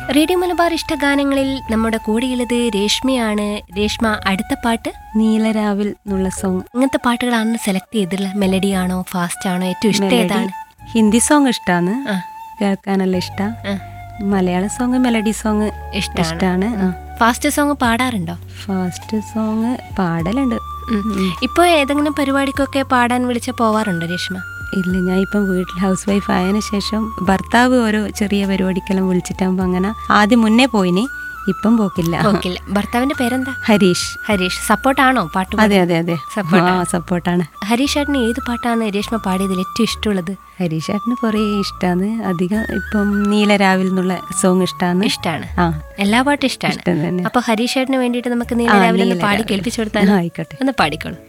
Radio Malabar ഇഷ്ടഗാനങ്ങളിൽ നമ്മുടെ കൂടെയുള്ളത് രേഷ്മയാണ് രേഷ്മ അടുത്ത പാട്ട് നീലരാവിൽ എന്നുള്ള സോങ് ഇങ്ങനത്തെ പാട്ടുകളാണ് സെലക്ട് ചെയ്തിട്ടുള്ള മെലഡി ആണോ ഫാസ്റ്റ് ആണോ ഏറ്റവും ഇഷ്ടം ഏതാണ് ഹിന്ദി സോങ് ഇഷ്ടമാണ് ആ. കേൾക്കാനെല്ലാം ഇഷ്ടം ആ. മലയാള സോങ് മെലഡി സോങ് ഇഷ്ടാണ്. ഇഷ്ടമാണ് ഫാസ്റ്റ് സോങ് പാടാറുണ്ടോ ഫാസ്റ്റ് സോങ് പാടലുണ്ട് ഇപ്പോൾ ഏതെങ്കിലും പരിപാടിക്കൊക്കെ പാടാൻ വിളിച്ച പോവാറുണ്ടോ രേഷ്മ ഇല്ല ഞാൻ ഇപ്പം വീട്ടിൽ ഹൗസ് വൈഫ് ആയതിനു ശേഷം ഭർത്താവ് ഓരോ ചെറിയ പരിപാടിക്കെല്ലാം വിളിച്ചിട്ടാകുമ്പോൾ അങ്ങനെ ആദ്യം മുന്നേ പോയിനി ഇപ്പം പോക്കില്ല ഓക്കില്ല ഭർത്താവിന്റെ പേരെന്താ ഹരീഷ് ഹരീഷ് സപ്പോർട്ടാണോ പാട്ട് പാടാൻ? അതെ അതെ അതെ Support ആ സപ്പോർട്ടാണ് ഹരീഷ് ചേട്ടന് ഏത് പാട്ടാണ് രേഷ്മ പാടിയതിൽ ഏറ്റവും ഇഷ്ടമുള്ളത് ഹരീഷ് ചേട്ടന് കുറേ ഇഷ്ടമാണ് അധികം ഇപ്പം നീലരാവിൽ എന്നുള്ള സോങ് ഇഷ്ടമാണ് ഇഷ്ടമാണ് ആ എല്ലാ പാട്ടും ഇഷ്ടമാണ് ഇഷ്ടം തന്നെ അപ്പൊ ഹരീഷ് ചേട്ടന് വേണ്ടിയിട്ട് നമുക്ക് നീല ആ, രാവിലെ ഒന്ന് നീല പാടി രാവിലെ. കേൾപ്പിച്ചു കൊടുത്താൽ ആയിക്കോട്ടെ ഒന്ന് പാടിക്കോളൂ